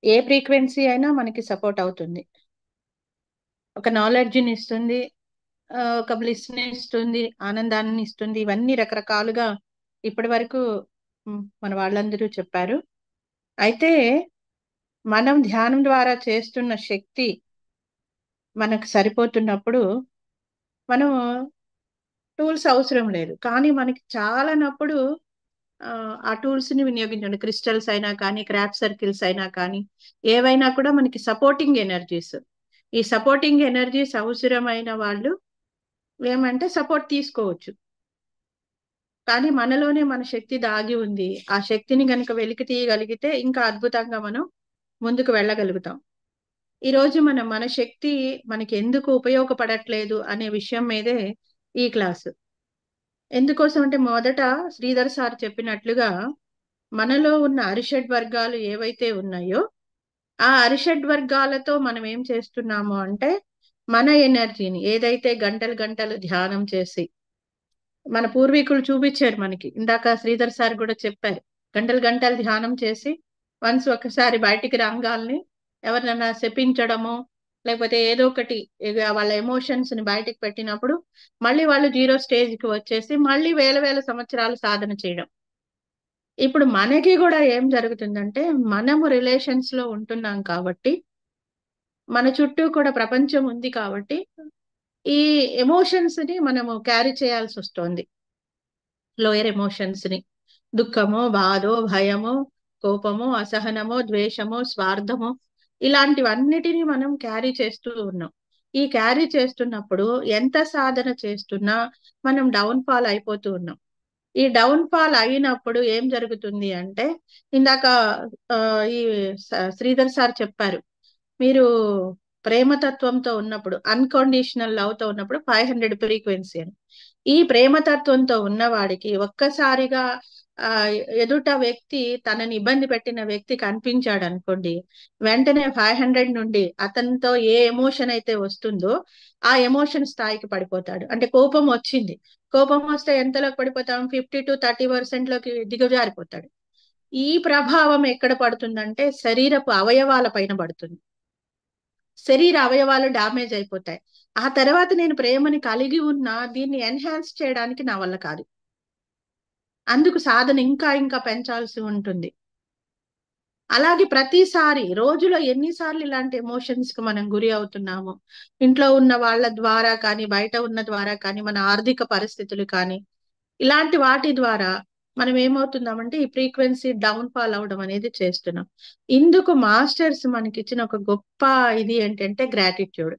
ఏ frequency అయినా మనకి support అవుతుంది ఒక నాలెడ్జ్ని ఇస్తుంది ఆ, ఒక బ్లిస్ని ఇస్తుంది ఆనందాన్ని ఇస్తుంది ఇవన్నీ రకరకాలుగా ఇప్పటి వరకు మ్, మన వాళ్ళందరూ చెప్పారు అయితే మనం ధ్యానం ద్వారా చేస్తున్న శక్తి మనకు సరిపోతున్నప్పుడు మనం టూల్స్ అవసరం లేదు కానీ మనకి చాలానప్పుడు ఆ, ఆ టూల్స్ ని వినియోగించండి క్రిస్టల్స్ అయినా కానీ క్రాఫ్ట్ సర్కిల్స్ అయినా కానీ ఏవైనా కూడా మనకి సపోర్టింగ్ ఎనర్జీస్ ఈ సపోర్టింగ్ ఎనర్జీస్ అవసరమైన వాళ్ళు ఏమంటే సపోర్ట్ తీసుకోవచ్చు కానీ మనలోనే మన శక్తి దాగి ఉంది ఆ శక్తిని కనుక వెలికి తీయగలిగితే ఇంకా అద్భుతంగా మనం ముందుకు వెళ్ళగలుగుతాం ఈ రోజు మనం మన శక్తి మనకి ఎందుకు ఉపయోగపడట్లేదు అనే విషయం మీదే ఈ క్లాసు ఎందుకోసం అంటే మొదట శ్రీధర్ సార్ చెప్పినట్లుగా మనలో ఉన్న అరిషడ్ వర్గాలు ఏవైతే ఉన్నాయో ఆ అరిషడ్ వర్గాలతో మనం ఏం చేస్తున్నాము అంటే మన ఎనర్జీని ఏదైతే గంటలు గంటలు ధ్యానం చేసి మన పూర్వీకులు చూపించారు మనకి ఇందాక శ్రీధర్ సార్ కూడా చెప్పారు గంటలు గంటలు ధ్యానం చేసి వన్స్ ఒకసారి బయటికి రాగాల్ని ఎవరినైనా శపించడము లేకపోతే ఏదో ఒకటి ఇక వాళ్ళ ఎమోషన్స్ ని బయటికి పెట్టినప్పుడు మళ్ళీ వాళ్ళు జీరో స్టేజ్ కి వచ్చేసి మళ్ళీ వేల వేల సంవత్సరాలు సాధన చేయడం ఇప్పుడు మనకి కూడా ఏం జరుగుతుందంటే మనము రిలేషన్స్ లో ఉంటున్నాం కాబట్టి మన చుట్టూ కూడా ప్రపంచం ఉంది కాబట్టి ఈ ఎమోషన్స్ ని మనము క్యారీ చేయాల్సి వస్తుంది లోయర్ ఎమోషన్స్ ని దుఃఖము బాధో భయము కోపము అసహనము ద్వేషము స్వార్థము ఇలాంటివన్నిటిని మనం క్యారీ చేస్తూ ఉన్నాం ఈ క్యారీ చేస్తున్నప్పుడు ఎంత సాధన చేస్తున్నా మనం డౌన్ ఫాల్ అయిపోతూ ఉన్నాం ఈ డౌన్ ఫాల్ అయినప్పుడు ఏం జరుగుతుంది అంటే ఇందాక ఆ, ఈ స- శ్రీధర్ సార్ చెప్పారు మీరు ప్రేమతత్వంతో ఉన్నప్పుడు అన్కండిషనల్ లవ్ తో ఉన్నప్పుడు ఫైవ్ హండ్రెడ్ ఫ్రీక్వెన్సీ అని ఈ ప్రేమతత్వంతో ఉన్నవాడికి ఒక్కసారిగా ఆ ఎదుట వ్యక్తి తనని ఇబ్బంది పెట్టిన వ్యక్తి కనిపించాడు అనుకోండి వెంటనే ఫైవ్ హండ్రెడ్ నుండి అతనితో ఏ ఎమోషన్ అయితే వస్తుందో ఆ ఎమోషన్ స్థాయికి పడిపోతాడు అంటే కోపం వచ్చింది కోపం వస్తే ఎంతలోకి పడిపోతాం ఫిఫ్టీ టు థర్టీ పర్సెంట్ లోకి దిగజారిపోతాడు ఈ ప్రభావం ఎక్కడ పడుతుందంటే శరీరపు అవయవాల పైన పడుతుంది శరీర అవయవాలు డామేజ్ అయిపోతాయి ఆ తర్వాత నేను ప్రేమని కలిగి ఉన్నా దీన్ని ఎన్హాన్స్ చేయడానికి నా వల్ల కాదు అందుకు సాధన ఇంకా ఇంకా పెంచాల్సి ఉంటుంది అలాగే ప్రతిసారి రోజులో ఎన్నిసార్లు ఇలాంటి ఎమోషన్స్ కి మనం గురి అవుతున్నాము ఇంట్లో ఉన్న వాళ్ళ ద్వారా కానీ బయట ఉన్న ద్వారా కానీ మన ఆర్థిక పరిస్థితులు కానీ ఇలాంటి వాటి ద్వారా మనం ఏమవుతున్నామంటే ఈ ఫ్రీక్వెన్సీ డౌన్ ఫాల్ అవడం అనేది చేస్తున్నాం ఇందుకు మాస్టర్స్ మనకి ఇచ్చిన ఒక గొప్ప ఇది ఏంటంటే గ్రాటిట్యూడ్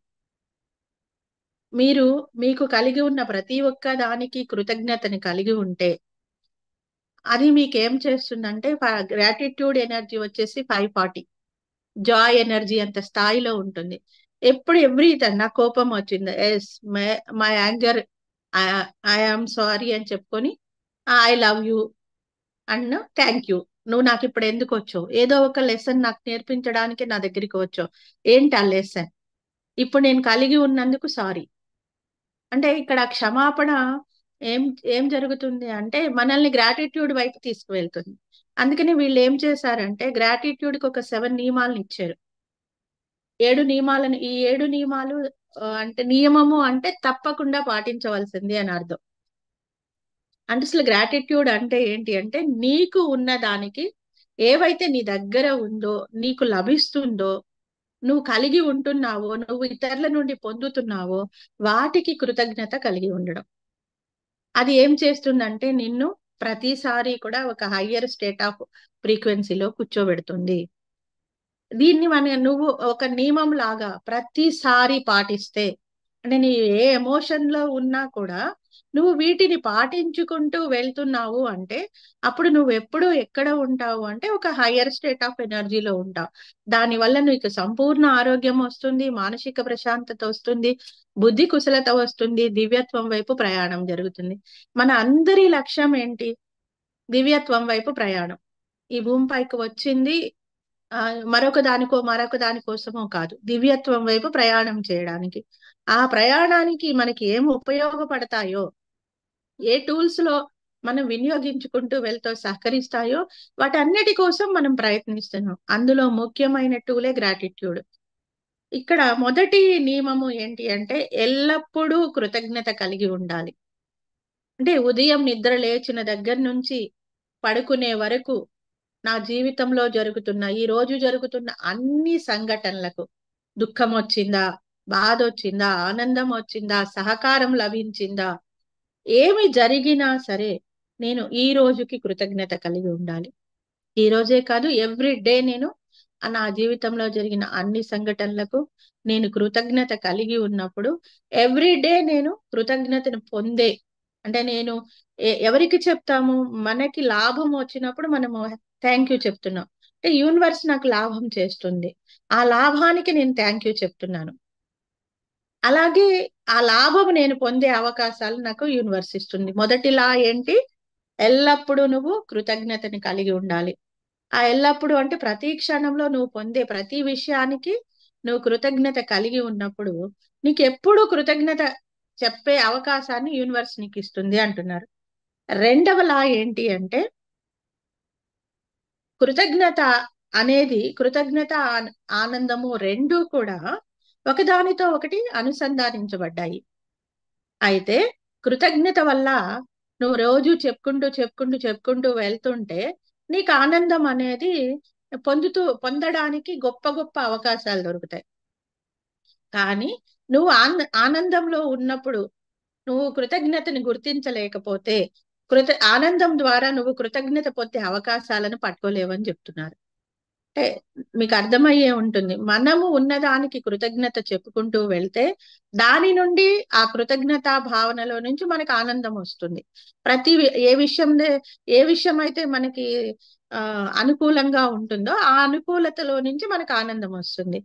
మీరు మీకు కలిగి ఉన్న ప్రతి ఒక్క దానికి కృతజ్ఞతని కలిగి ఉంటే అది మీకు ఏం చేస్తుందంటే గ్రాటిట్యూడ్ ఎనర్జీ వచ్చేసి ఫైవ్ ఫార్టీ జాయ్ ఎనర్జీ అంత స్థాయిలో ఉంటుంది ఎప్పుడు ఎవ్రీ టైం నా కోపం వచ్చింది yes my anger I am sorry అని చెప్పుకొని I love you and thank you నువ్వు నాకు ఇప్పుడు ఎందుకు వచ్చావు ఏదో ఒక లెసన్ నాకు నేర్పించడానికి నా దగ్గరికి వచ్చావు ఏంటి ఆ లెసన్ ఇప్పుడు నేను కలిగి ఉన్నందుకు సారీ అంటే ఇక్కడ క్షమాపణ ఏం ఏం జరుగుతుంది అంటే మనల్ని గ్రాటిట్యూడ్ వైపు తీసుకువెళ్తుంది అందుకని వీళ్ళు ఏం చేశారంటే గ్రాటిట్యూడ్ కి ఒక సెవెన్ నియమాలను ఇచ్చారు ఏడు నియమాలను ఈ ఏడు నియమాలు ఆ, అంటే నియమము అంటే తప్పకుండా పాటించవలసింది అని అర్థం అంటే అసలు గ్రాటిట్యూడ్ అంటే ఏంటి అంటే నీకు ఉన్న దానికి ఏవైతే నీ దగ్గర ఉందో నీకు లభిస్తుందో నువ్వు కలిగి ఉంటున్నావో నువ్వు ఇతరుల నుండి పొందుతున్నావో వాటికి కృతజ్ఞత కలిగి ఉండడం అది ఏం చేస్తుందంటే నిన్ను ప్రతిసారి కూడా ఒక హయ్యర్ స్టేట్ ఆఫ్ ఫ్రీక్వెన్సీలో కూర్చోబెడుతుంది దీన్ని మన నువ్వు ఒక నియమం లాగా ప్రతిసారి పాటిస్తే అంటే నీ ఏ ఎమోషన్ లో ఉన్నా కూడా నువ్వు వీటిని పాటించుకుంటూ వెళ్తున్నావు అంటే అప్పుడు నువ్వు ఎప్పుడు ఎక్కడ ఉంటావు అంటే ఒక హయ్యర్ స్టేట్ ఆఫ్ ఎనర్జీలో ఉంటావు దానివల్ల నీకు సంపూర్ణ ఆరోగ్యం వస్తుంది మానసిక ప్రశాంతత వస్తుంది బుద్ధి కుశలత వస్తుంది దివ్యత్వం వైపు ప్రయాణం జరుగుతుంది మన అందరి లక్ష్యం ఏంటి దివ్యత్వం వైపు ప్రయాణం ఈ భూమిపైకి వచ్చింది ఆ, మరొక దానికో మరొక దానికోసమో కాదు దివ్యత్వం వైపు ప్రయాణం చేయడానికి ఆ ప్రయాణానికి మనకి ఏం ఉపయోగపడతాయో ఏ టూల్స్ లో మనం వినియోగించుకుంటూ వెళ్తూ సహకరిస్తాయో వాటన్నిటి కోసం మనం ప్రయత్నిస్తున్నాం అందులో ముఖ్యమైన టూలే గ్రాటిట్యూడ్ ఇక్కడ మొదటి నియమము ఏంటి అంటే ఎల్లప్పుడూ కృతజ్ఞత కలిగి ఉండాలి అంటే ఉదయం నిద్ర లేచిన దగ్గర నుంచి పడుకునే వరకు నా జీవితంలో జరుగుతున్న ఈ రోజు జరుగుతున్న అన్ని సంఘటనలకు దుఃఖం వచ్చిందా బాధ వచ్చిందా ఆనందం వచ్చిందా సహకారం లభించిందా ఏమి జరిగినా సరే నేను ఈ రోజుకి కృతజ్ఞత కలిగి ఉండాలి ఈ రోజే కాదు ఎవ్రీ డే నేను నా జీవితంలో జరిగిన అన్ని సంఘటనలకు నేను కృతజ్ఞత కలిగి ఉన్నప్పుడు ఎవ్రీ డే నేను కృతజ్ఞతను పొందే అంటే నేను ఎ- ఎవరికి చెప్తాము మనకి లాభం వచ్చినప్పుడు మనము థ్యాంక్ యూ చెప్తున్నాం అంటే యూనివర్స్ నాకు లాభం చేస్తుంది ఆ లాభానికి నేను థ్యాంక్ యూ చెప్తున్నాను అలాగే ఆ లాభం నేను పొందే అవకాశాలు నాకు యూనివర్స్ ఇస్తుంది మొదటి లా ఏంటి ఎల్లప్పుడూ నువ్వు కృతజ్ఞతని కలిగి ఉండాలి ఆ ఎల్లప్పుడూ అంటే ప్రతి క్షణంలో నువ్వు పొందే ప్రతి విషయానికి నువ్వు కృతజ్ఞత కలిగి ఉన్నప్పుడు నీకు ఎప్పుడూ కృతజ్ఞత చెప్పే అవకాశాన్ని యూనివర్స్ నీకు ఇస్తుంది అంటున్నారు రెండవ లా ఏంటి అంటే కృతజ్ఞత అనేది కృతజ్ఞత ఆన- ఆనందము రెండూ కూడా ఒకదానితో ఒకటి అనుసంధానించబడ్డాయి అయితే కృతజ్ఞత వల్ల నువ్వు రోజు చెప్పుకుంటూ చెప్పుకుంటూ చెప్పుకుంటూ వెళ్తుంటే నీకు ఆనందం అనేది పొందుతూ పొందడానికి గొప్ప గొప్ప అవకాశాలు దొరుకుతాయి కానీ నువ్వు ఆన ఆనందంలో ఉన్నప్పుడు నువ్వు కృతజ్ఞతని గుర్తించలేకపోతే కృత ఆనందం ద్వారా నువ్వు కృతజ్ఞత పొందే అవకాశాలను పట్టుకోలేవని చెప్తున్నారు అంటే మీకు అర్థమయ్యే ఉంటుంది మనము ఉన్నదానికి కృతజ్ఞత చెప్పుకుంటూ వెళ్తే దాని నుండి ఆ కృతజ్ఞత భావనలో నుంచి మనకు ఆనందం వస్తుంది ప్రతి వి- ఏ విషయం ఏ విషయం అయితే మనకి ఆ అనుకూలంగా ఉంటుందో ఆ అనుకూలతలో నుంచి మనకు ఆనందం వస్తుంది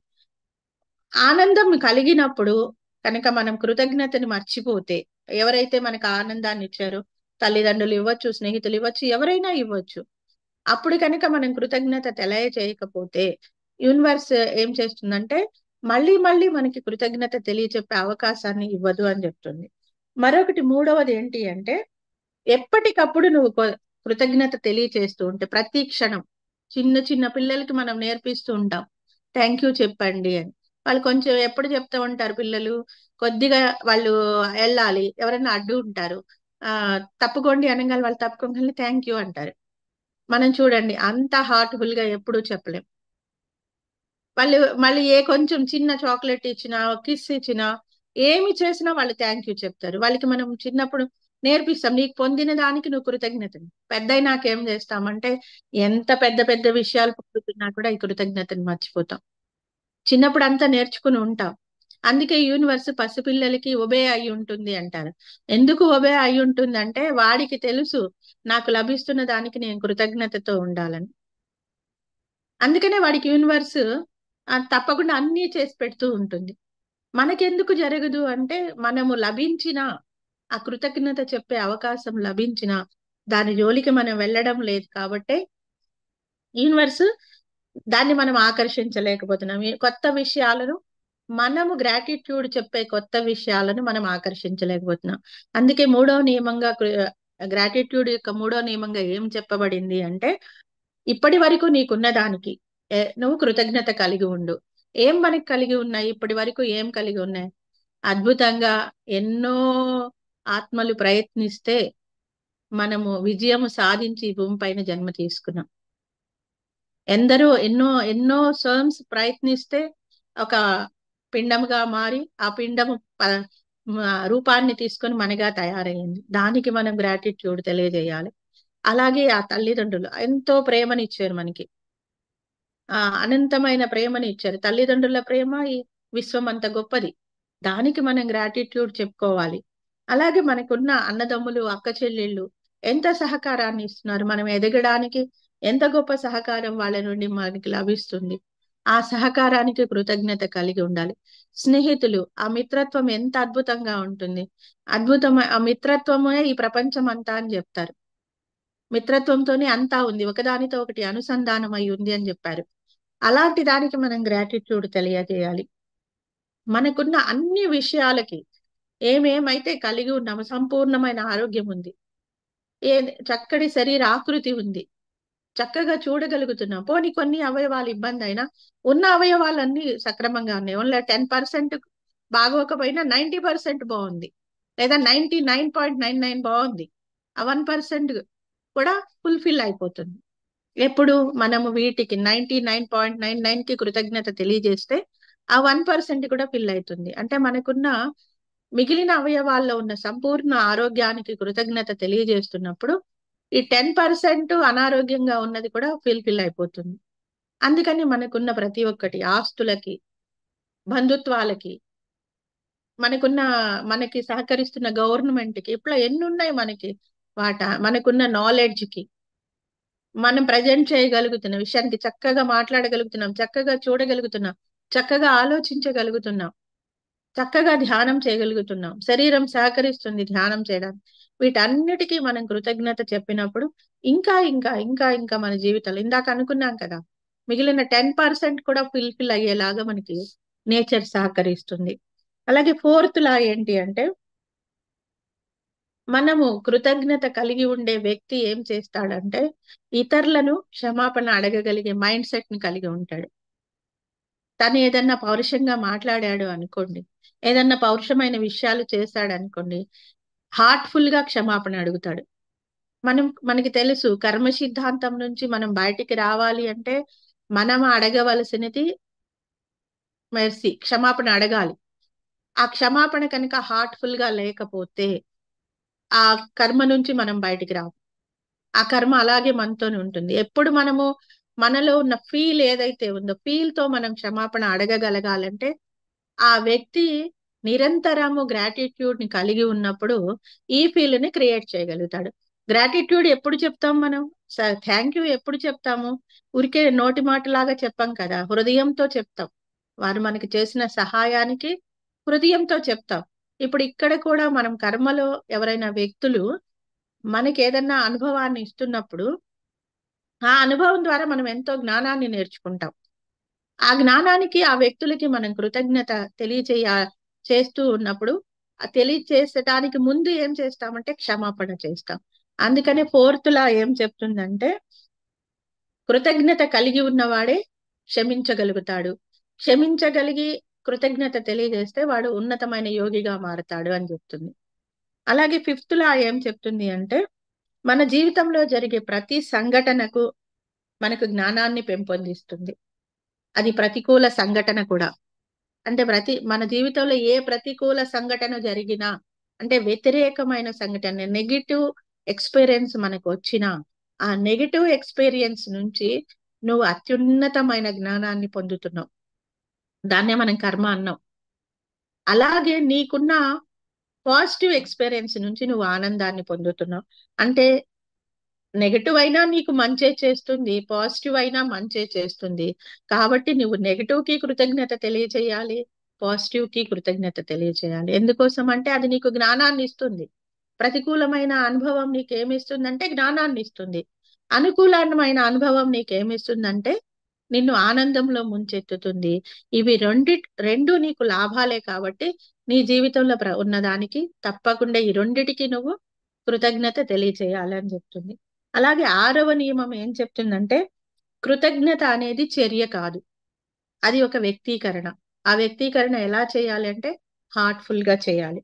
ఆనందం కలిగినప్పుడు కనుక మనం కృతజ్ఞతని మర్చిపోతే ఎవరైతే మనకు ఆనందాన్ని ఇచ్చారో తల్లిదండ్రులు ఇవ్వచ్చు స్నేహితులు ఇవ్వచ్చు ఎవరైనా ఇవ్వచ్చు అప్పుడు కనుక మనం కృతజ్ఞత తెలియచేయకపోతే యూనివర్స్ ఏం చేస్తుందంటే మళ్ళీ మళ్ళీ మనకి కృతజ్ఞత తెలియచెప్పే అవకాశాన్ని ఇవ్వదు అని చెప్తుంది మరొకటి మూడవది ఏంటి అంటే ఎప్పటికప్పుడు నువ్వు కొ- కృతజ్ఞత తెలియచేస్తూ ఉంటే ప్రతి క్షణం చిన్న చిన్న పిల్లలకి మనం నేర్పిస్తూ ఉంటాం థ్యాంక్ యూ చెప్పండి అని వాళ్ళు కొంచెం ఎప్పుడు చెప్తూ ఉంటారు పిల్లలు కొద్దిగా వాళ్ళు వెళ్ళాలి ఎవరైనా అడ్డు ఉంటారు ఆ తప్పుకోండి అనగానే వాళ్ళు తప్పుకోగానే థ్యాంక్ యూ అంటారు మనం చూడండి అంత హార్ట్ఫుల్ గా ఎప్పుడూ చెప్పలేం వాళ్ళు మళ్ళీ ఏ కొంచెం చిన్న చాక్లెట్ ఇచ్చినా కిస్ ఇచ్చినా ఏమి చేసినా వాళ్ళు థ్యాంక్ యూ చెప్తారు వాళ్ళకి మనం చిన్నప్పుడు నేర్పిస్తాం నీకు పొందిన దానికి నువ్వు కృతజ్ఞతని పెద్ద నాకేం చేస్తామంటే ఎంత పెద్ద పెద్ద విషయాలు పొందుతున్నా కూడా ఈ కృతజ్ఞతని మర్చిపోతాం చిన్నప్పుడు అంతా నేర్చుకుని ఉంటాం అందుకే యూనివర్స్ పసిపిల్లలకి ఒబే అయి ఉంటుంది అంటారు ఎందుకు ఒబే అయి ఉంటుంది అంటే వాడికి తెలుసు నాకు లభిస్తున్న దానికి నేను కృతజ్ఞతతో ఉండాలని అందుకనే వాడికి యూనివర్స్ ఆ, తప్పకుండా అన్నీ చేసి పెడుతూ ఉంటుంది మనకెందుకు జరగదు అంటే మనము లభించిన ఆ కృతజ్ఞత చెప్పే అవకాశం లభించిన దాని జోలికి మనం వెళ్ళడం లేదు కాబట్టి యూనివర్స్ దాన్ని మనం ఆకర్షించలేకపోతున్నాం ఈ కొత్త విషయాలను మనము గ్రాటిట్యూడ్ చెప్పే కొత్త విషయాలను మనం ఆకర్షించలేకపోతున్నాం అందుకే మూడో నియమంగా గ్రాటిట్యూడ్ యొక్క మూడో నియమంగా ఏం చెప్పబడింది అంటే ఇప్పటి వరకు నీకున్న దానికి ఏ- నువ్వు కృతజ్ఞత కలిగి ఉండు ఏం మనకి కలిగి ఉన్నాయి ఇప్పటి వరకు ఏం కలిగి ఉన్నాయి అద్భుతంగా ఎన్నో ఆత్మలు ప్రయత్నిస్తే మనము విజయము సాధించి ఈ భూమి పైన జన్మ తీసుకున్నాం ఎందరో ఎన్నో ఎన్నో సర్మ్స్ ప్రయత్నిస్తే ఒక పిండముగా మారి ఆ పిండము ప- మ- రూపాన్ని తీసుకొని మనగా తయారయ్యింది దానికి మనం గ్రాటిట్యూడ్ తెలియజేయాలి అలాగే ఆ తల్లిదండ్రులు ఎంతో ప్రేమని ఇచ్చారు మనకి ఆ అనంతమైన ప్రేమని ఇచ్చారు తల్లిదండ్రుల ప్రేమ ఈ విశ్వం అంత గొప్పది దానికి మనం గ్రాటిట్యూడ్ చెప్పుకోవాలి అలాగే మనకున్న అన్నదమ్ములు అక్క చెల్లెళ్ళు ఎంత సహకారాన్ని ఇస్తున్నారు మనం ఎదగడానికి ఎంత గొప్ప సహకారం వాళ్ళ నుండి మనకి లభిస్తుంది ఆ సహకారానికి కృతజ్ఞత కలిగి ఉండాలి స్నేహితులు ఆ మిత్రత్వం ఎంత అద్భుతంగా ఉంటుంది అద్భుతం ఆ మిత్రత్వమే ఈ ప్రపంచం అంతా అని చెప్తారు మిత్రత్వంతోనే అంతా ఉంది ఒకదానితో ఒకటి అనుసంధానం అయి ఉంది అని చెప్పారు అలాంటి దానికి మనం గ్రాటిట్యూడ్ తెలియజేయాలి మనకున్న అన్ని విషయాలకి ఏమేమైతే కలిగి ఉన్నామో సంపూర్ణమైన ఆరోగ్యం ఉంది ఏ చక్కటి శరీర ఆకృతి ఉంది చక్కగా చూడగలుగుతున్నాం పోనీ కొన్ని అవయవాలు ఇబ్బంది అయినా ఉన్న అవయవాలన్నీ సక్రమంగా ఉన్నాయి ఓన్లీ టెన్ పర్సెంట్ బాగోకపోయినా నైంటీ పర్సెంట్ బాగుంది లేదా ninety nine point nine nine బాగుంది ఆ వన్ పర్సెంట్ కూడా ఫుల్ఫిల్ అయిపోతుంది ఎప్పుడు మనము వీటికి ninety nine point nine nine కి కృతజ్ఞత తెలియజేస్తే ఆ వన్ పర్సెంట్ కూడా ఫిల్ అవుతుంది అంటే మనకున్న మిగిలిన అవయవాల్లో ఉన్న సంపూర్ణ ఆరోగ్యానికి కృతజ్ఞత తెలియజేస్తున్నప్పుడు ఈ టెన్ పర్సెంట్ అనారోగ్యంగా ఉన్నది కూడా ఫిల్ఫిల్ అయిపోతుంది అందుకని మనకున్న ప్రతి ఒక్కటి ఆస్తులకి బంధుత్వాలకి మనకున్న మనకి సహకరిస్తున్న గవర్నమెంట్ కి ఇప్పుడు ఎన్ని ఉన్నాయి మనకి వాట మనకున్న నాలెడ్జ్ కి మనం ప్రజెంట్ చేయగలుగుతున్న విషయానికి చక్కగా మాట్లాడగలుగుతున్నాం చక్కగా చూడగలుగుతున్నాం చక్కగా ఆలోచించగలుగుతున్నాం చక్కగా ధ్యానం చేయగలుగుతున్నాం శరీరం సహకరిస్తుంది ధ్యానం చేయడానికి వీటన్నిటికీ మనం కృతజ్ఞత చెప్పినప్పుడు ఇంకా ఇంకా ఇంకా ఇంకా మన జీవితాలు ఇందాక అనుకున్నాం కదా మిగిలిన టెన్ పర్సెంట్ కూడా ఫుల్ఫిల్ అయ్యేలాగా మనకి నేచర్ సహకరిస్తుంది అలాగే ఫోర్త్ లా ఏంటి అంటే మనము కృతజ్ఞత కలిగి ఉండే వ్యక్తి ఏం చేస్తాడంటే ఇతరులను క్షమాపణ అడగగలిగే మైండ్ సెట్ ని కలిగి ఉంటాడు తను ఏదన్నా పౌరుషంగా మాట్లాడాడు అనుకోండి ఏదన్నా పౌరుషమైన విషయాలు చేశాడు అనుకోండి హార్ట్ఫుల్ గా క్షమాపణ అడుగుతాడు మనం మనకి తెలుసు కర్మ సిద్ధాంతం నుంచి మనం బయటికి రావాలి అంటే మనం అడగవలసినది మెర్సీ క్షమాపణ అడగాలి ఆ క్షమాపణ కనుక హార్ట్ఫుల్ గా లేకపోతే ఆ కర్మ నుంచి మనం బయటికి రాము ఆ కర్మ అలాగే మనతోనే ఉంటుంది ఎప్పుడు మనము మనలో ఉన్న ఫీల్ ఏదైతే ఉందో ఫీల్ తో మనం క్షమాపణ అడగగలగాలంటే ఆ వ్యక్తి నిరంతరము గ్రాటిట్యూడ్ ని కలిగి ఉన్నప్పుడు ఈ ఫీల్ ని క్రియేట్ చేయగలుగుతాడు గ్రాటిట్యూడ్ ఎప్పుడు చెప్తాం మనం థ్యాంక్ యూ ఎప్పుడు చెప్తాము ఊరికే నోటి మాటలాగా చెప్పాం కదా హృదయంతో చెప్తాం వారు మనకి చేసిన సహాయానికి హృదయంతో చెప్తాం ఇప్పుడు ఇక్కడ కూడా మనం కర్మలో ఎవరైనా వ్యక్తులు మనకి ఏదన్నా అనుభవాన్ని ఇస్తున్నప్పుడు ఆ అనుభవం ద్వారా మనం ఎంతో జ్ఞానాన్ని నేర్చుకుంటాం ఆ జ్ఞానానికి ఆ వ్యక్తులకి మనం కృతజ్ఞత తెలియచేయ చేస్తూ ఉన్నప్పుడు ఆ తెలియచేసటానికి ముందు ఏం చేస్తామంటే క్షమాపణ చేస్తాం అందుకనే ఫోర్త్ లా ఏం చెప్తుందంటే కృతజ్ఞత కలిగి ఉన్నవాడే క్షమించగలుగుతాడు క్షమించగలిగి కృతజ్ఞత తెలియజేస్తే వాడు ఉన్నతమైన యోగిగా మారతాడు అని చెప్తుంది అలాగే ఫిఫ్త్ లా ఏం చెప్తుంది అంటే మన జీవితంలో జరిగే ప్రతి సంఘటనకు మనకు జ్ఞానాన్ని పెంపొందిస్తుంది అది ప్రతికూల సంఘటన కూడా అంటే ప్రతి మన జీవితంలో ఏ ప్రతికూల సంఘటన జరిగినా అంటే వ్యతిరేకమైన సంఘటన నెగిటివ్ ఎక్స్పీరియన్స్ మనకు వచ్చినా ఆ నెగిటివ్ ఎక్స్పీరియన్స్ నుంచి నువ్వు అత్యున్నతమైన జ్ఞానాన్ని పొందుతున్నావు దాన్నే మనం కర్మ అన్నాం అలాగే నీకున్న పాజిటివ్ ఎక్స్పీరియన్స్ నుంచి నువ్వు ఆనందాన్ని పొందుతున్నావు అంటే నెగటివ్ అయినా నీకు మంచే చేస్తుంది పాజిటివ్ అయినా మంచే చేస్తుంది కాబట్టి నువ్వు నెగటివ్ కి కృతజ్ఞత తెలియచేయాలి పాజిటివ్ కి కృతజ్ఞత తెలియచేయాలి ఎందుకోసం అంటే అది నీకు జ్ఞానాన్ని ఇస్తుంది ప్రతికూలమైన అనుభవం నీకు ఏమిస్తుందంటే జ్ఞానాన్ని ఇస్తుంది అనుకూలమైన అనుభవం నీకు ఏమిస్తుందంటే నిన్ను ఆనందంలో ముంచెత్తుతుంది ఇవి రెండి రెండు నీకు లాభాలే కాబట్టి నీ జీవితంలో ప్ర ఉన్నదానికి తప్పకుండా ఈ రెండిటికి నువ్వు కృతజ్ఞత తెలియచేయాలి అని చెప్తుంది అలాగే ఆరవ నియమం ఏం చెప్తుందంటే కృతజ్ఞత అనేది చర్య కాదు అది ఒక వ్యక్తీకరణ ఆ వ్యక్తీకరణ ఎలా చేయాలి అంటే హార్ట్ఫుల్ గా చేయాలి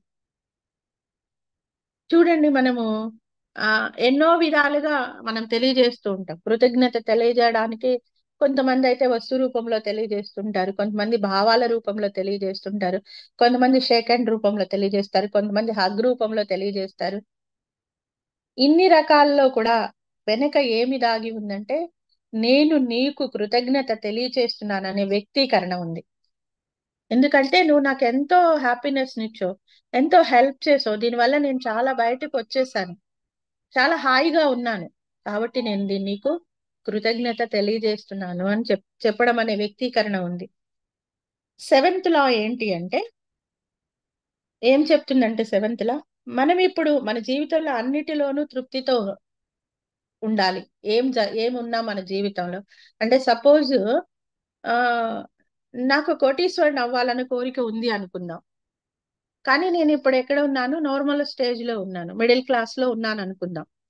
చూడండి మనము ఆ ఎన్నో విధాలుగా మనం తెలియజేస్తూ ఉంటాం కృతజ్ఞత తెలియజేయడానికి కొంతమంది అయితే వస్తు రూపంలో తెలియజేస్తుంటారు కొంతమంది భావాల రూపంలో తెలియజేస్తుంటారు కొంతమంది షేక్ హ్యాండ్ రూపంలో తెలియజేస్తారు కొంతమంది హగ్ రూపంలో తెలియజేస్తారు ఇన్ని రకాల్లో కూడా వెనక ఏమి దాగి ఉందంటే నేను నీకు కృతజ్ఞత తెలియచేస్తున్నాననే వ్యక్తీకరణ ఉంది ఎందుకంటే నువ్వు నాకు ఎంతో హ్యాపీనెస్ నిచ్చావు ఎంతో హెల్ప్ చేసావు దీనివల్ల నేను చాలా బయటకు వచ్చేసాను చాలా హాయిగా ఉన్నాను కాబట్టి నేను దీన్ని నీకు కృతజ్ఞత తెలియజేస్తున్నాను అని చెప్ చెప్పడం అనే వ్యక్తీకరణ ఉంది సెవెంత్ లా ఏంటి అంటే ఏం చెప్తుందంటే సెవెంత్ లా మనం ఇప్పుడు మన జీవితంలో అన్నిటిలోనూ తృప్తితో ఉండాలి ఏం జ ఏమున్నా మన జీవితంలో అంటే సపోజ్ ఆ నాకు కోటీశ్వరుని అవ్వాలన్న కోరిక ఉంది అనుకుందాం కానీ నేను ఇప్పుడు ఎక్కడ ఉన్నాను నార్మల్ స్టేజ్ లో ఉన్నాను మిడిల్ క్లాస్ లో ఉన్నాను అనుకుందాం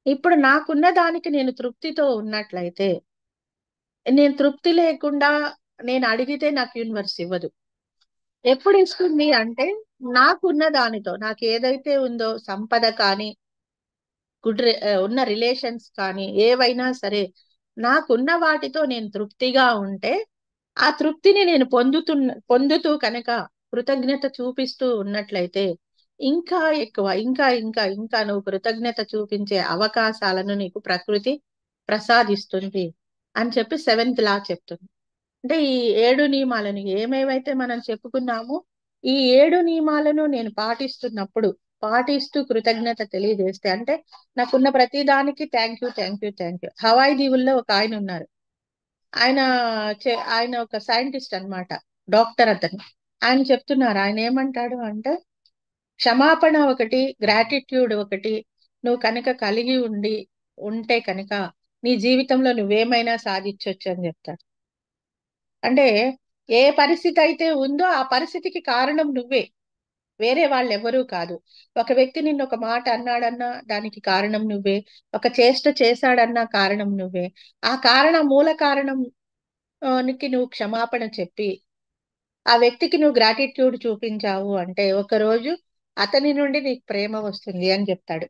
ఇప్పుడు నాకున్న దానికి నేను తృప్తితో ఉన్నట్లయితే నేను తృప్తి లేకుండా నేను అడిగితే నాకు యూనివర్స్ ఇవ్వదు ఎప్పుడు ఇస్తుంది అంటే నాకున్న దానితో నాకు ఏదైతే ఉందో సంపద కానీ గుడ్ ఉన్న రిలేషన్స్ కానీ ఏవైనా సరే నాకున్న వాటితో నేను తృప్తిగా ఉంటే ఆ తృప్తిని నేను పొందుతున్న పొందుతూ కనుక కృతజ్ఞత చూపిస్తూ ఉన్నట్లయితే ఇంకా ఎక్కువ ఇంకా ఇంకా ఇంకా నువ్వు కృతజ్ఞత చూపించే అవకాశాలను నీకు ప్రకృతి ప్రసాదిస్తుంది అని చెప్పి సెవెంత్ లా చెప్తుంది అంటే ఈ ఏడు నియమాలను ఏమేవైతే మనం చెప్పుకున్నామో ఈ ఏడు నియమాలను నేను పాటిస్తున్నప్పుడు పాటిస్తూ కృతజ్ఞత తెలియజేస్తే అంటే నాకున్న ప్రతి దానికి thank you thank you thank you Hawaii దీవుల్లో ఒక ఆయన ఉన్నారు ఆయన చే- ఆయన ఒక సైంటిస్ట్ అన్నమాట డాక్టర్ అతను ఆయన చెప్తున్నారు ఆయన ఏమంటాడు అంటే క్షమాపణ ఒకటి గ్రాటిట్యూడ్ ఒకటి నువ్వు కనుక కలిగి ఉండి ఉంటే కనుక నీ జీవితంలో నువ్వేమైనా సాధించవచ్చు అని చెప్తాడు అంటే ఏ పరిస్థితి అయితే ఉందో ఆ పరిస్థితికి కారణం నువ్వే వేరే వాళ్ళు ఎవరూ కాదు ఒక వ్యక్తి నిన్ను ఒక మాట అన్నాడన్నా దానికి కారణం నువ్వే ఒక చేష్ట చేశాడన్నా కారణం నువ్వే ఆ కారణ మూల కారణం ఆ, నికి నువ్వు క్షమాపణ చెప్పి ఆ వ్యక్తికి నువ్వు గ్రాటిట్యూడ్ చూపించావు అంటే ఒక రోజు అతని నుండి నీకు ప్రేమ వస్తుంది అని చెప్తాడు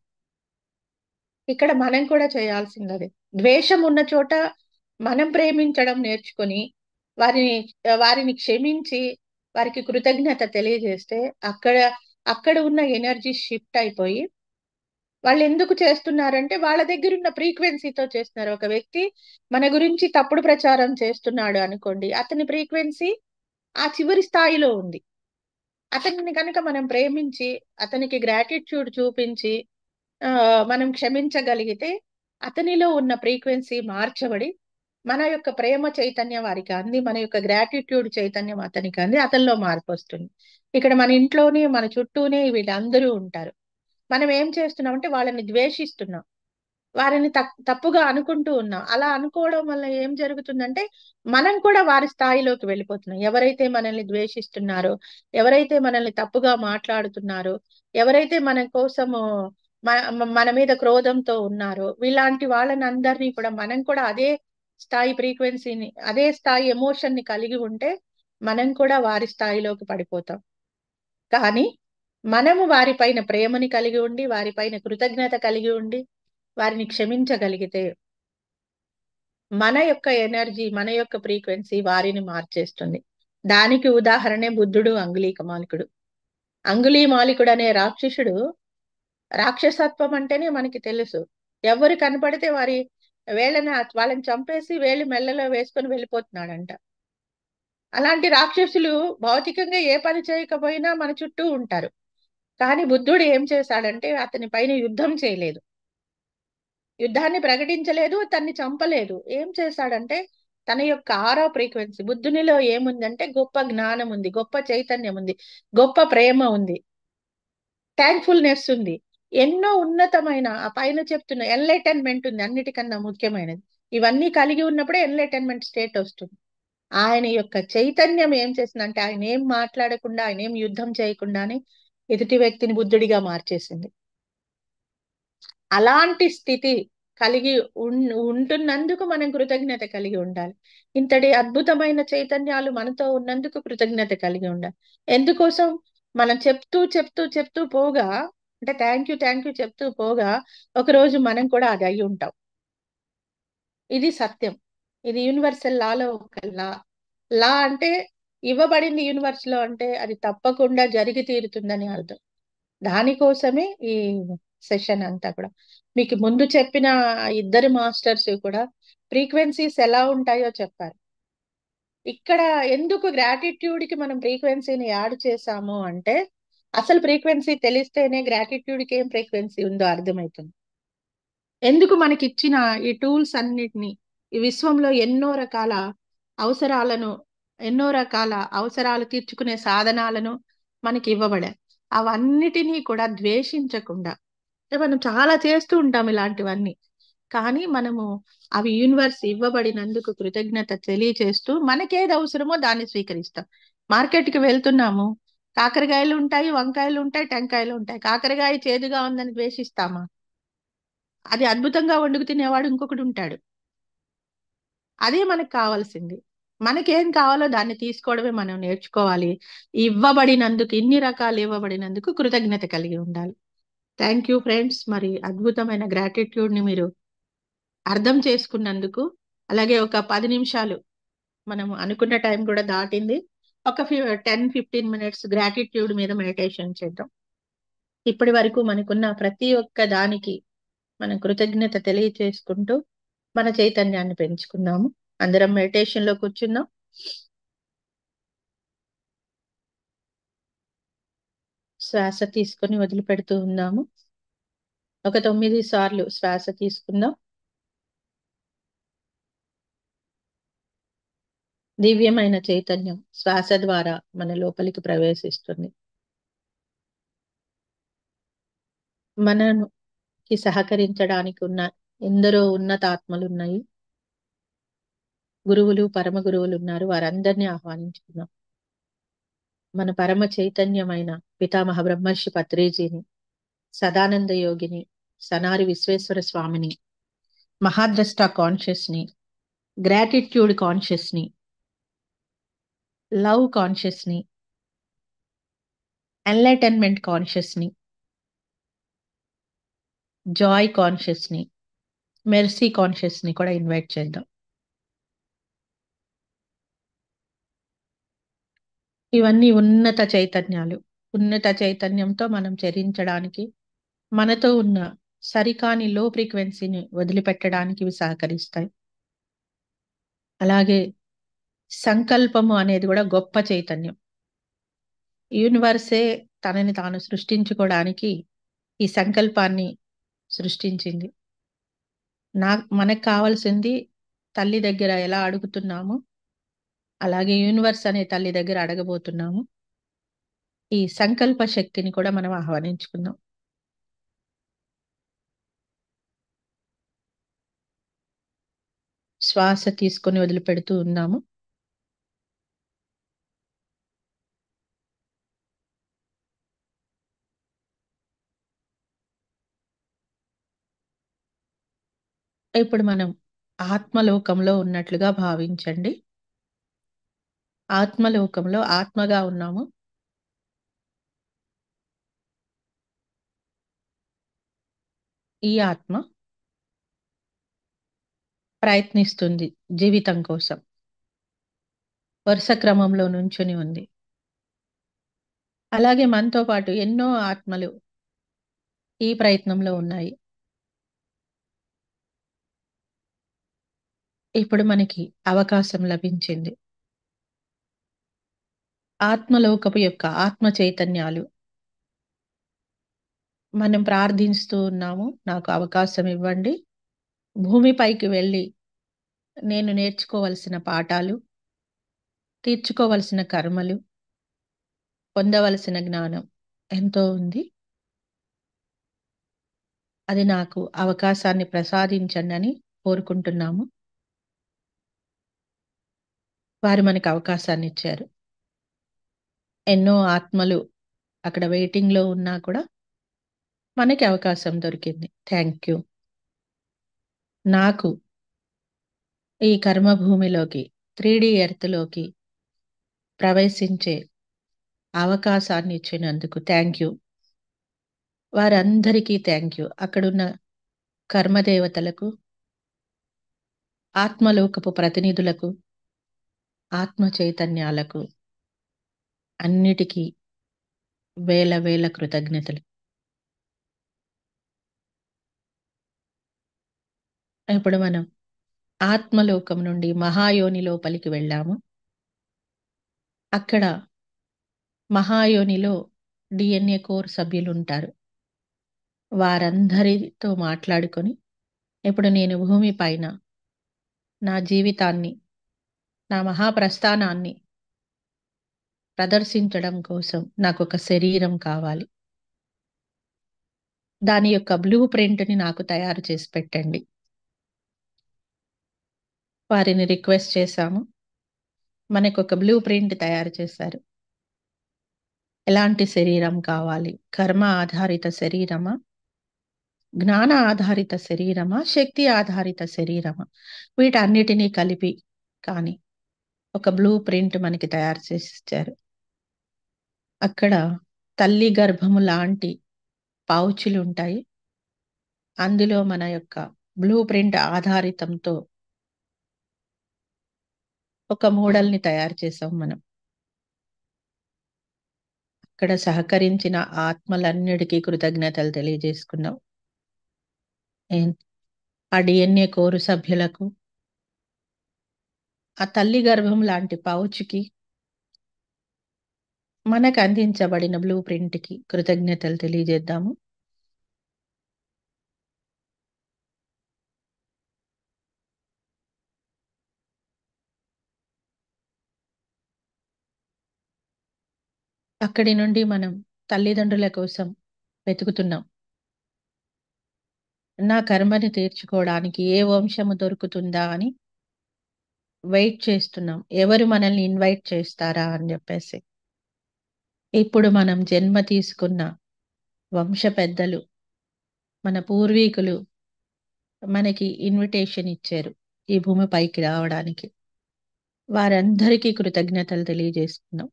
ఇక్కడ మనం కూడా చేయాల్సింది అదే ద్వేషం ఉన్న చోట మనం ప్రేమించడం నేర్చుకొని వారిని వారిని క్షమించి వారికి కృతజ్ఞత తెలియజేస్తే అక్కడ అక్కడ ఉన్న ఎనర్జీ షిఫ్ట్ అయిపోయి వాళ్ళు ఎందుకు చేస్తున్నారంటే వాళ్ళ దగ్గర ఉన్న ఫ్రీక్వెన్సీతో చేస్తున్నారు ఒక వ్యక్తి మన గురించి తప్పుడు ప్రచారం చేస్తున్నాడు అనుకోండి అతని ఫ్రీక్వెన్సీ ఆ చివరి స్థాయిలో ఉంది అతనిని కనుక మనం ప్రేమించి అతనికి గ్రాటిట్యూడ్ చూపించి ఆ, మనం క్షమించగలిగితే అతనిలో ఉన్న ఫ్రీక్వెన్సీ మార్చబడి మన యొక్క ప్రేమ చైతన్యం వారికి అంది మన యొక్క గ్రాటిట్యూడ్ చైతన్యం అతనికి అంది అతనిలో మార్పు వస్తుంది ఇక్కడ మన ఇంట్లోనే మన చుట్టూనే వీళ్ళందరూ ఉంటారు మనం ఏం చేస్తున్నాం అంటే వాళ్ళని ద్వేషిస్తున్నాం వారిని తప్- తప్పుగా అనుకుంటూ ఉన్నాం అలా అనుకోవడం వల్ల ఏం జరుగుతుందంటే మనం కూడా వారి స్థాయిలోకి వెళ్ళిపోతున్నాం ఎవరైతే మనల్ని ద్వేషిస్తున్నారో ఎవరైతే మనల్ని తప్పుగా మాట్లాడుతున్నారో ఎవరైతే మన కోసము మన మన మీద క్రోధంతో ఉన్నారో వీలాంటి వాళ్ళని అందరినీ కూడా మనం కూడా అదే స్థాయి ఫ్రీక్వెన్సీని అదే స్థాయి ఎమోషన్ ని కలిగి ఉంటే మనం కూడా వారి స్థాయిలోకి పడిపోతాం కానీ మనము వారిపైన ప్రేమని కలిగి ఉండి వారిపైన కృతజ్ఞత కలిగి ఉండి వారిని క్షమించగలిగితే మన యొక్క ఎనర్జీ మన యొక్క ఫ్రీక్వెన్సీ వారిని మార్చేస్తుంది దానికి ఉదాహరణే బుద్ధుడు అంగుళీక మాలికుడు అంగుళీ మాలికుడు అనే రాక్షసుడు రాక్షసత్వం అంటేనే మనకి తెలుసు ఎవరు కనపడితే వారి వేళ్ళని వాళ్ళని చంపేసి వేళ్ళు మెల్లలో వేసుకొని వెళ్ళిపోతున్నాడంట అలాంటి రాక్షసులు భౌతికంగా ఏ పని చేయకపోయినా మన చుట్టూ ఉంటారు కానీ బుద్ధుడు ఏం చేశాడంటే అతని పైన యుద్ధం చేయలేదు యుద్ధాన్ని ప్రకటించలేదు తన్ని చంపలేదు ఏం చేశాడంటే తన యొక్క ఆరో ఫ్రీక్వెన్సీ బుద్ధునిలో ఏముందంటే గొప్ప జ్ఞానం ఉంది గొప్ప చైతన్యం ఉంది గొప్ప ప్రేమ ఉంది థ్యాంక్ఫుల్నెస్ ఉంది ఎన్నో ఉన్నతమైన ఆ పైన చెప్తున్న ఎన్లైటన్మెంట్ ఉంది అన్నిటికన్నా ముఖ్యమైనది ఇవన్నీ కలిగి ఉన్నప్పుడే ఎన్లైటన్మెంట్ స్టేట్ వస్తుంది ఆయన యొక్క చైతన్యం ఏం చేసిందంటే ఆయన ఏం మాట్లాడకుండా ఆయన ఏం యుద్ధం చేయకుండానే ఎదుటి వ్యక్తిని బుద్ధుడిగా మార్చేసింది అలాంటి స్థితి కలిగి ఉన్- ఉంటున్నందుకు మనం కృతజ్ఞత కలిగి ఉండాలి ఇంతటి అద్భుతమైన చైతన్యాలు మనతో ఉన్నందుకు కృతజ్ఞత కలిగి ఉండాలి ఎందుకోసం మనం చెప్తూ చెప్తూ చెప్తూ పోగా అంటే థ్యాంక్ యూ థ్యాంక్ యూ చెప్తూ పోగా ఒక రోజు మనం కూడా అది అయి ఉంటాం ఇది సత్యం ఇది యూనివర్సల్ లాలో ఒక లా లా అంటే ఇవ్వబడింది యూనివర్స్ లో అంటే అది తప్పకుండా జరిగి తీరుతుందని అర్థం దానికోసమే ఈ సెషన్ అంతా కూడా మీకు ముందు చెప్పిన ఇద్దరు మాస్టర్స్ కూడా ఫ్రీక్వెన్సీస్ ఎలా ఉంటాయో చెప్పారు ఇక్కడ ఎందుకు గ్రాటిట్యూడ్ కి మనం ఫ్రీక్వెన్సీని యాడ్ చేసాము అంటే అసలు ఫ్రీక్వెన్సీ తెలిస్తేనే గ్రాటిట్యూడ్ కి ఏం ఫ్రీక్వెన్సీ ఉందో అర్థమవుతుంది ఎందుకు మనకి ఇచ్చిన ఈ టూల్స్ అన్నిటిని ఈ విశ్వంలో ఎన్నో రకాల అవసరాలను ఎన్నో రకాల అవసరాలు తీర్చుకునే సాధనాలను మనకి ఇవ్వబడాయి అవన్నిటినీ కూడా ద్వేషించకుండా అంటే మనం చాలా చేస్తూ ఉంటాం ఇలాంటివన్నీ కానీ మనము అవి యూనివర్స్ ఇవ్వబడినందుకు కృతజ్ఞత తెలియచేస్తూ మనకేది అవసరమో దాన్ని స్వీకరిస్తాం మార్కెట్కి వెళ్తున్నాము కాకరకాయలు ఉంటాయి వంకాయలు ఉంటాయి టెంకాయలు ఉంటాయి కాకరకాయ చేదుగా ఉందని ద్వేషిస్తామా అది అద్భుతంగా వండుకు తినేవాడు ఇంకొకడు ఉంటాడు అదే మనకు కావాల్సింది మనకేం కావాలో దాన్ని తీసుకోవడమే మనం నేర్చుకోవాలి ఇవ్వబడినందుకు ఇన్ని రకాలు ఇవ్వబడినందుకు కృతజ్ఞత కలిగి ఉండాలి థ్యాంక్ యూ ఫ్రెండ్స్ మరి అద్భుతమైన గ్రాటిట్యూడ్ ని మీరు అర్థం చేసుకున్నందుకు అలాగే ఒక పది నిమిషాలు మనం అనుకున్న టైం కూడా దాటింది ఒక టెన్ ఫిఫ్టీన్ మినిట్స్ గ్రాటిట్యూడ్ మీద మెడిటేషన్ చేద్దాం ఇప్పటి వరకు మనకున్న ప్రతి ఒక్క దానికి మనం కృతజ్ఞత తెలియచేసుకుంటూ మన చైతన్యాన్ని పెంచుకుందాము అందరం మెడిటేషన్ లో కూర్చుందాం శ్వాస తీసుకొని వదిలిపెడుతూ ఉందాము ఒక తొమ్మిది సార్లు శ్వాస తీసుకుందాం దివ్యమైన చైతన్యం శ్వాస ద్వారా మన లోపలికి ప్రవేశిస్తుంది మనకి సహకరించడానికి ఉన్న ఎందరో ఉన్నత ఆత్మలు ఉన్నాయి గురువులు పరమ గురువులు ఉన్నారు వారందరినీ ఆహ్వానించుకున్నాం మన పరమ చైతన్యమైన పితామహ బ్రహ్మర్షి పత్రేజీని సదానంద యోగిని సనారి విశ్వేశ్వర స్వామిని మహాద్రష్ట కాన్షియస్ ని గ్రాటిట్యూడ్ కాన్షియస్ ని లవ్ కాన్షియస్ ని ఎన్లైటన్మెంట్ కాన్షియస్ ని జాయ్ కాన్షియస్ ని మెర్సీ కాన్షియస్ ని కూడా ఇన్వైట్ చేద్దాం ఇవన్నీ ఉన్నత చైతన్యాలు ఉన్నత చైతన్యంతో మనం చరించడానికి మనతో ఉన్న సరికాని లో ఫ్రీక్వెన్సీని వదిలిపెట్టడానికి ఇవి సహకరిస్తాయి అలాగే సంకల్పము అనేది కూడా గొప్ప చైతన్యం యూనివర్సే తనని తాను సృష్టించుకోవడానికి ఈ సంకల్పాన్ని సృష్టించింది నా మనకు కావాల్సింది తల్లి దగ్గర ఎలా అడుగుతున్నామో అలాగే యూనివర్స్ అనే తల్లి దగ్గర అడగబోతున్నాము ఈ సంకల్ప శక్తిని కూడా మనం ఆహ్వానించుకుందాం శ్వాస తీసుకొని వదిలిపెడుతూ ఉన్నాము ఇప్పుడు మనం ఆత్మలోకంలో ఉన్నట్లుగా భావించండి ఆత్మలోకంలో ఆత్మగా ఉన్నాము ఈ ఆత్మ ప్రయత్నిస్తుంది జీవితం కోసం వరుస క్రమంలో నుంచుని ఉంది అలాగే మనతో పాటు ఎన్నో ఆత్మలు ఈ ప్రయత్నంలో ఉన్నాయి ఇప్పుడు మనకి అవకాశం లభించింది ఆత్మలోకపు యొక్క ఆత్మ చైతన్యాలు మనం ప్రార్థిస్తూ ఉన్నాము నాకు అవకాశం ఇవ్వండి భూమిపైకి వెళ్ళి నేను నేర్చుకోవలసిన పాఠాలు తీర్చుకోవలసిన కర్మలు పొందవలసిన జ్ఞానం ఎంతో ఉంది అది నాకు అవకాశాన్ని ప్రసాదించండి అని కోరుకుంటున్నాము వారు మనకు అవకాశాన్ని ఇచ్చారు ఎన్నో ఆత్మలు అక్కడ వెయిటింగ్ లో ఉన్నా కూడా మనకి అవకాశం దొరికింది థ్యాంక్ యూ నాకు ఈ కర్మభూమిలోకి త్రీ డి ఎర్త్లోకి ప్రవేశించే అవకాశాన్ని ఇచ్చినందుకు థ్యాంక్ యూ వారందరికీ థ్యాంక్ యూ అక్కడున్న కర్మదేవతలకు ఆత్మలోకపు ప్రతినిధులకు ఆత్మ చైతన్యాలకు అన్నిటికీ వేల వేల కృతజ్ఞతలు ఇప్పుడు మనం ఆత్మలోకం నుండి మహాయోని లోపలికి వెళ్ళాము అక్కడ మహాయోనిలో డిఎన్ఏ కోర్ సభ్యులు ఉంటారు వారందరితో మాట్లాడుకొని ఇప్పుడు నేను భూమి పైన నా జీవితాన్ని నా మహాప్రస్థానాన్ని ప్రదర్శించడం కోసం నాకు ఒక శరీరం కావాలి దాని యొక్క బ్లూ ప్రింట్ని నాకు తయారు చేసి పెట్టండి వారిని రిక్వెస్ట్ చేశాము మనకు ఒక బ్లూ ప్రింట్ తయారు చేశారు ఎలాంటి శరీరం కావాలి కర్మ ఆధారిత శరీరమా జ్ఞాన ఆధారిత శరీరమా శక్తి ఆధారిత శరీరమా వీటన్నిటినీ కలిపి కానీ ఒక బ్లూ ప్రింట్ మనకి తయారు చేసి ఇచ్చారు అక్కడ తల్లి గర్భము లాంటి పౌచులు ఉంటాయి అందులో మన యొక్క బ్లూ ప్రింట్ ఆధారితంతో ఒక మోడల్ని తయారు చేసాం మనం అక్కడ సహకరించిన ఆత్మలన్నిటికీ కృతజ్ఞతలు తెలియజేసుకున్నాం ఏం- ఆ డిఎన్ఏ కోరు సభ్యులకు ఆ తల్లి గర్భం లాంటి పౌచ్కి మనకు అందించబడిన బ్లూ ప్రింట్కి కృతజ్ఞతలు తెలియజేద్దాము అక్కడి నుండి మనం తల్లిదండ్రుల కోసం వెతుకుతున్నాం నా కర్మని తీర్చుకోవడానికి ఏ వంశము దొరుకుతుందా అని వెయిట్ చేస్తున్నాం ఎవరు మనల్ని ఇన్వైట్ చేస్తారా అని చెప్పేసి ఇప్పుడు మనం జన్మ తీసుకున్న వంశ పెద్దలు మన పూర్వీకులు మనకి ఇన్విటేషన్ ఇచ్చారు ఈ భూమిపైకి రావడానికి వారందరికీ కృతజ్ఞతలు తెలియజేసుకున్నాం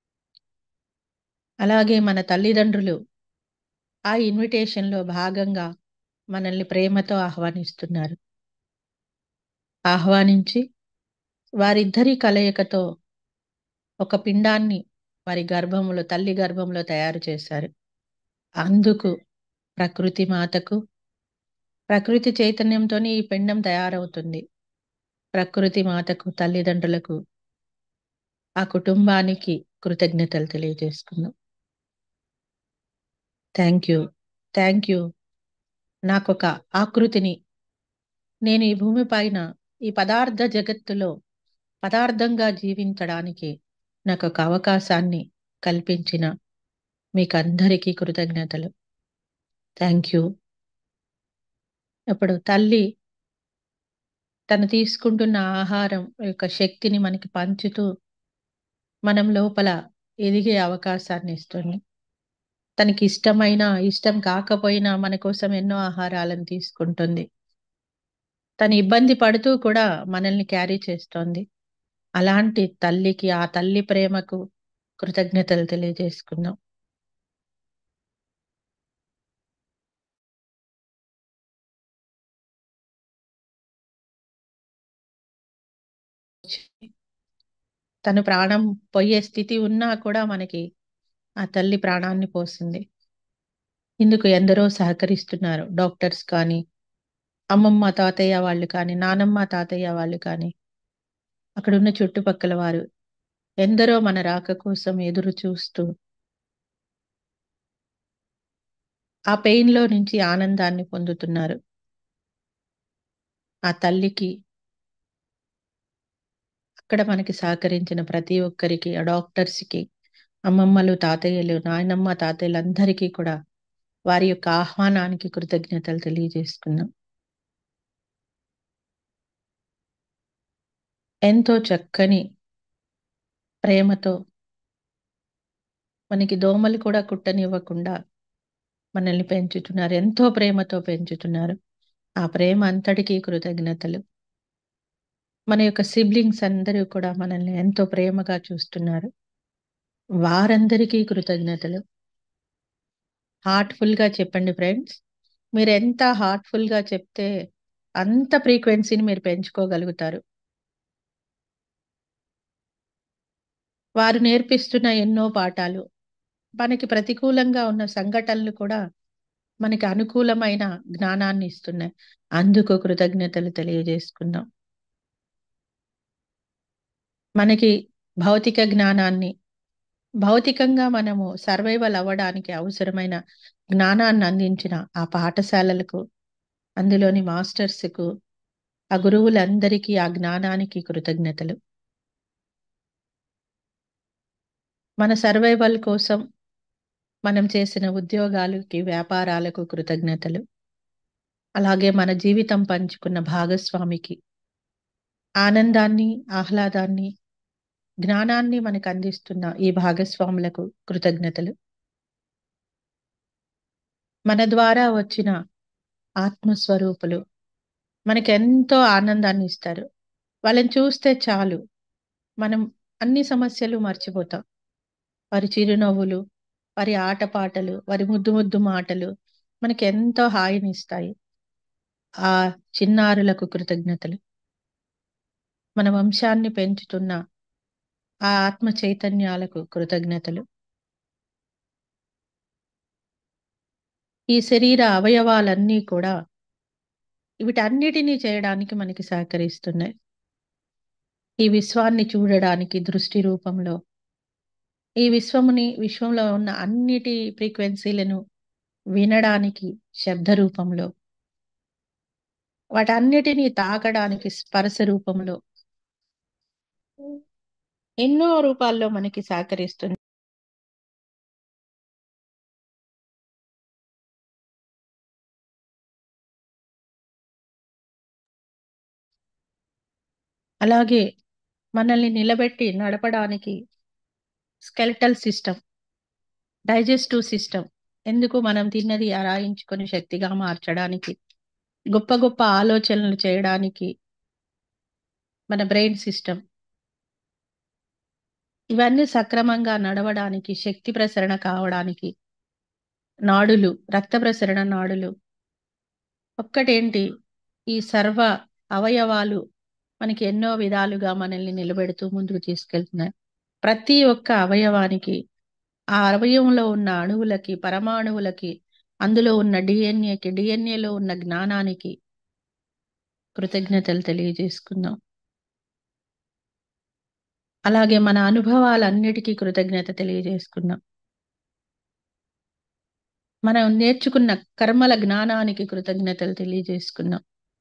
అలాగే మన తల్లిదండ్రులు ఆ ఇన్విటేషన్ లో భాగంగా మనల్ని ప్రేమతో ఆహ్వానిస్తున్నారు ఆహ్వానించి వారిద్దరి కలయికతో ఒక పిండాన్ని వారి గర్భంలో తల్లి గర్భంలో తయారు చేశారు అందుకు ప్రకృతి మాతకు ప్రకృతి చైతన్యంతోనే ఈ పిండం తయారవుతుంది ప్రకృతి మాతకు తల్లిదండ్రులకు ఆ కుటుంబానికి కృతజ్ఞతలు తెలియజేసుకుందాం థ్యాంక్ యూ థ్యాంక్ యూ నాకు ఒక ఆకృతిని నేను ఈ భూమి పైన ఈ పదార్థ జగత్తులో పదార్థంగా జీవించడానికి నాకు ఒక అవకాశాన్ని కల్పించిన మీకు అందరికీ కృతజ్ఞతలు థ్యాంక్ యూ ఇప్పుడు తల్లి తను తీసుకుంటున్న ఆహారం యొక్క శక్తిని మనకి పంచుతూ మనం లోపల ఎదిగే అవకాశాన్ని ఇస్తుంది తనకి ఇష్టమైన ఇష్టం కాకపోయినా మన కోసం ఎన్నో ఆహారాలను తీసుకుంటుంది తను ఇబ్బంది పడుతూ కూడా మనల్ని క్యారీ చేస్తోంది అలాంటి తల్లికి ఆ తల్లి ప్రేమకు కృతజ్ఞతలు తెలియజేసుకుందాం తను ప్రాణం పోయే స్థితి ఉన్నా కూడా మనకి ఆ తల్లి ప్రాణాన్ని పోసింది ఇందుకు ఎందరో సహకరిస్తున్నారు డాక్టర్స్ కానీ అమ్మమ్మ తాతయ్య వాళ్ళు కానీ నానమ్మ తాతయ్య వాళ్ళు కానీ అక్కడ ఉన్న చుట్టుపక్కల వారు ఎందరో మన రాక కోసం ఎదురు చూస్తూ ఆ పెయిన్ లో నుంచి ఆనందాన్ని పొందుతున్నారు ఆ తల్లికి అక్కడ మనకి సహకరించిన ప్రతి ఒక్కరికి ఆ డాక్టర్స్ కి అమ్మమ్మలు తాతయ్యలు నాయనమ్మ తాతయ్యలు అందరికీ కూడా వారి యొక్క ఆహ్వానానికి కృతజ్ఞతలు తెలియజేసుకున్నాం ఎంతో చక్కని ప్రేమతో మనకి దోమలు కూడా కుట్టనివ్వకుండా మనల్ని పెంచుతున్నారు ఎంతో ప్రేమతో పెంచుతున్నారు ఆ ప్రేమ అంతటికీ కృతజ్ఞతలు మన యొక్క సిబ్లింగ్స్ అందరూ కూడా మనల్ని ఎంతో ప్రేమగా చూస్తున్నారు వారందరికీ కృతజ్ఞతలు హార్ట్ఫుల్ గా చెప్పండి ఫ్రెండ్స్ మీరు ఎంత హార్ట్ఫుల్ గా చెప్తే అంత ఫ్రీక్వెన్సీని మీరు పెంచుకోగలుగుతారు వారు నేర్పిస్తున్న ఎన్నో పాఠాలు మనకి ప్రతికూలంగా ఉన్న సంఘటనలు కూడా మనకి అనుకూలమైన జ్ఞానాన్ని ఇస్తున్నాయి అందుకు కృతజ్ఞతలు తెలియజేసుకుందాం మనకి భౌతిక జ్ఞానాన్ని భౌతికంగా మనము సర్వైవల్ అవ్వడానికి అవసరమైన జ్ఞానాన్ని అందించిన ఆ పాఠశాలలకు అందులోని మాస్టర్స్కు ఆ గురువులందరికీ ఆ జ్ఞానానికి కృతజ్ఞతలు మన సర్వైవల్ కోసం మనం చేసిన ఉద్యోగాలకి వ్యాపారాలకు కృతజ్ఞతలు అలాగే మన జీవితం పంచుకున్న భాగస్వామికి ఆనందాన్ని ఆహ్లాదాన్ని జ్ఞానాన్ని మనకు అందిస్తున్న ఈ భాగస్వాములకు కృతజ్ఞతలు మన ద్వారా వచ్చిన ఆత్మస్వరూపులు మనకి ఎంతో ఆనందాన్ని ఇస్తారు వాళ్ళని చూస్తే చాలు మనం అన్ని సమస్యలు మర్చిపోతాం వారి చిరునవ్వులు వారి ఆటపాటలు వారి ముద్దు ముద్దు మాటలు మనకి ఎంతో హాయిని ఇస్తాయి ఆ చిన్నారులకు కృతజ్ఞతలు మన వంశాన్ని పెంచుతున్న ఆ ఆత్మ చైతన్యాలకు కృతజ్ఞతలు ఈ శరీర అవయవాలన్నీ కూడా వీటన్నిటినీ చేయడానికి మనకి సహకరిస్తున్నాయి ఈ విశ్వాన్ని చూడడానికి దృష్టి రూపంలో ఈ విశ్వముని విశ్వంలో ఉన్న అన్నిటి ఫ్రీక్వెన్సీలను వినడానికి శబ్ద రూపంలో వాటన్నిటినీ తాకడానికి స్పర్శ రూపంలో ఎన్నో రూపాల్లో మనకి సహకరిస్తుంది అలాగే మనల్ని నిలబెట్టి నడపడానికి స్కెల్టల్ సిస్టమ్ డైజెస్టివ్ సిస్టమ్ ఎందుకు మనం తిన్నది అరాయించుకొని శక్తిగా మార్చడానికి గొప్ప గొప్ప ఆలోచనలు చేయడానికి మన బ్రెయిన్ సిస్టమ్ ఇవన్నీ సక్రమంగా నడవడానికి శక్తి ప్రసరణ కావడానికి నాడులు రక్త ప్రసరణ నాడులు ఒక్కటేంటి ఈ సర్వ అవయవాలు మనకి ఎన్నో విధాలుగా మనల్ని నిలబెడుతూ ముందుకు తీసుకెళ్తున్నాయి ప్రతి ఒక్క అవయవానికి ఆ అవయవంలో ఉన్న అణువులకి పరమాణువులకి అందులో ఉన్న డిఎన్ఏకి డిఎన్ఏలో ఉన్న జ్ఞానానికి కృతజ్ఞతలు తెలియజేసుకుందాం అలాగే మన అనుభవాలన్నిటికీ కృతజ్ఞత తెలియజేసుకుందాం మనం నేర్చుకున్న కర్మల జ్ఞానానికి కృతజ్ఞతలు తెలియజేసుకుందాం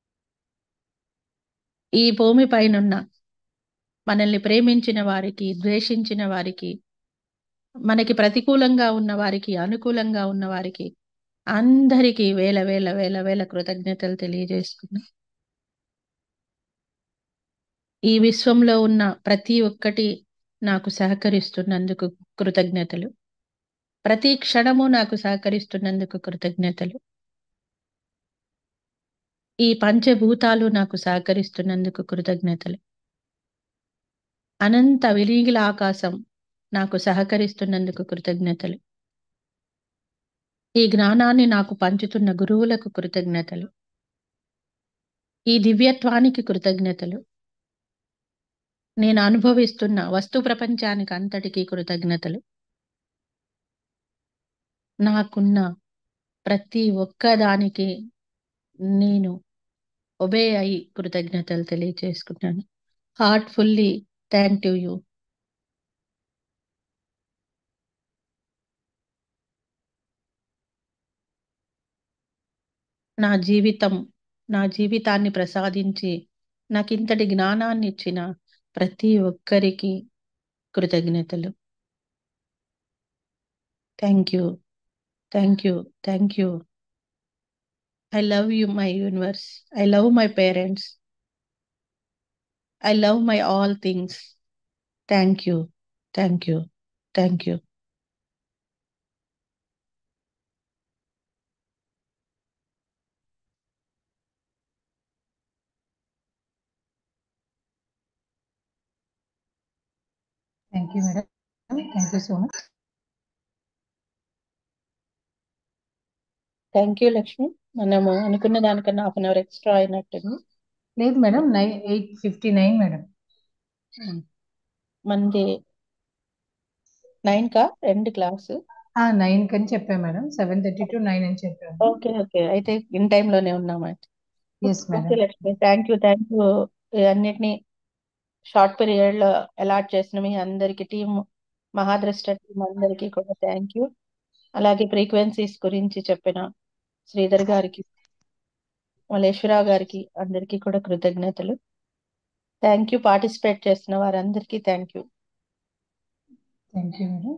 ఈ భూమి పైనున్న మనల్ని ప్రేమించిన వారికి ద్వేషించిన వారికి మనకి ప్రతికూలంగా ఉన్న వారికి అనుకూలంగా ఉన్న వారికి అందరికీ వేల వేల వేల వేల కృతజ్ఞతలు తెలియజేసుకున్నాం ఈ విశ్వంలో ఉన్న ప్రతి ఒక్కటి నాకు సహకరిస్తున్నందుకు కృతజ్ఞతలు ప్రతి క్షణము నాకు సహకరిస్తున్నందుకు కృతజ్ఞతలు ఈ పంచభూతాలు నాకు సహకరిస్తున్నందుకు కృతజ్ఞతలు అనంత విలీగిల ఆకాశం నాకు సహకరిస్తున్నందుకు కృతజ్ఞతలు ఈ జ్ఞానాన్ని నాకు పంచుతున్న గురువులకు కృతజ్ఞతలు ఈ దివ్యత్వానికి కృతజ్ఞతలు నేను అనుభవిస్తున్న వస్తు ప్రపంచానికి అంతటికీ కృతజ్ఞతలు నాకున్న ప్రతి ఒక్కదానికి నేను ఒబే అయి కృతజ్ఞతలు తెలియజేసుకుంటాను హార్ట్ఫుల్లీ థ్యాంక్ టు యూ నా జీవితం నా జీవితాన్ని ప్రసాదించి నాకు ఇంతటి జ్ఞానాన్ని ఇచ్చిన ప్రతి ఒక్కరికి కృతజ్ఞతలు thank you thank you thank you I love you my universe I love my parents I love my all things thank you thank you thank you thank you madam thank you so much thank you Lakshmi మనము అనుకున్న దానికన్నా half an hour extra అయినట్టుంది లేదు madam nine eight fifty nine madam మనది nine కా రెండు class nine కని చెప్పాను madam seven thirty to nine అని చెప్పాను ఓకే ఓకే అయితే ఇన్ లోనే ఉన్నామాట yes okay madam Lakshmi thank you thank you అన్నిటినీ షార్ట్ పీరియడ్ లో అలాట్ చేసిన మీ అందరికి టీం మహాద్రష్ట టీం అందరికీ కూడా థ్యాంక్ యూ అలాగే ఫ్రీక్వెన్సీస్ గురించి చెప్పిన శ్రీధర్ గారికి మల్లేశ్వరరావు గారికి అందరికీ కూడా కృతజ్ఞతలు థ్యాంక్ యూ పార్టిసిపేట్ చేస్తున్న వారందరికీ thank you thank you madam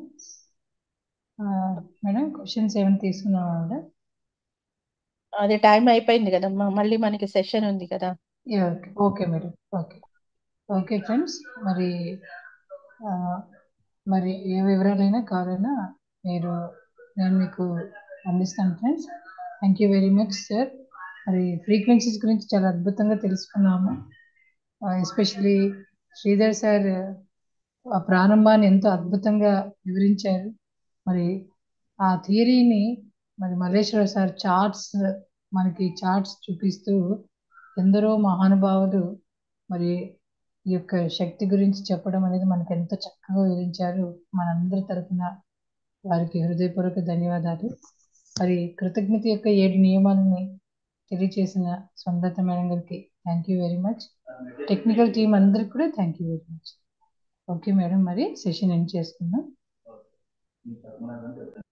madam questions ఏమైనా తీసుకున్నావా మేడం అది టైం అయిపోయింది కదమ్మా మళ్ళీ మనకి సెషన్ ఉంది కదా okay okay madam okay okay friends మరి ఆ, మరి ఏ వివరాలైనా కావాలన్నా మీరు నేను మీకు అందిస్తాను friends thank you very much sir మరి ఫ్రీక్వెన్సీస్ గురించి చాలా అద్భుతంగా తెలుసుకున్నాము ఎస్పెషలీ శ్రీధర్ సార్ ఆ ప్రారంభాన్ని ఎంతో అద్భుతంగా వివరించారు మరి ఆ థియరీని మరి మల్లేశ్వర సార్ చార్ట్స్ మనకి చార్ట్స్ చూపిస్తూ ఎందరో మహానుభావులు మరి ఈ యొక్క శక్తి గురించి చెప్పడం అనేది మనకు ఎంతో చక్కగా వివరించారు మనందరి తరఫున వారికి హృదయపూర్వక ధన్యవాదాలు మరి కృతజ్ఞత యొక్క ఏడు నియమాలని తెలియచేసిన స్వందత మేడం గారికి thank you very much technical team అందరికి కూడా thank you very much okay madam మరి సెషన్ ఎండ్ చేసుకుందాం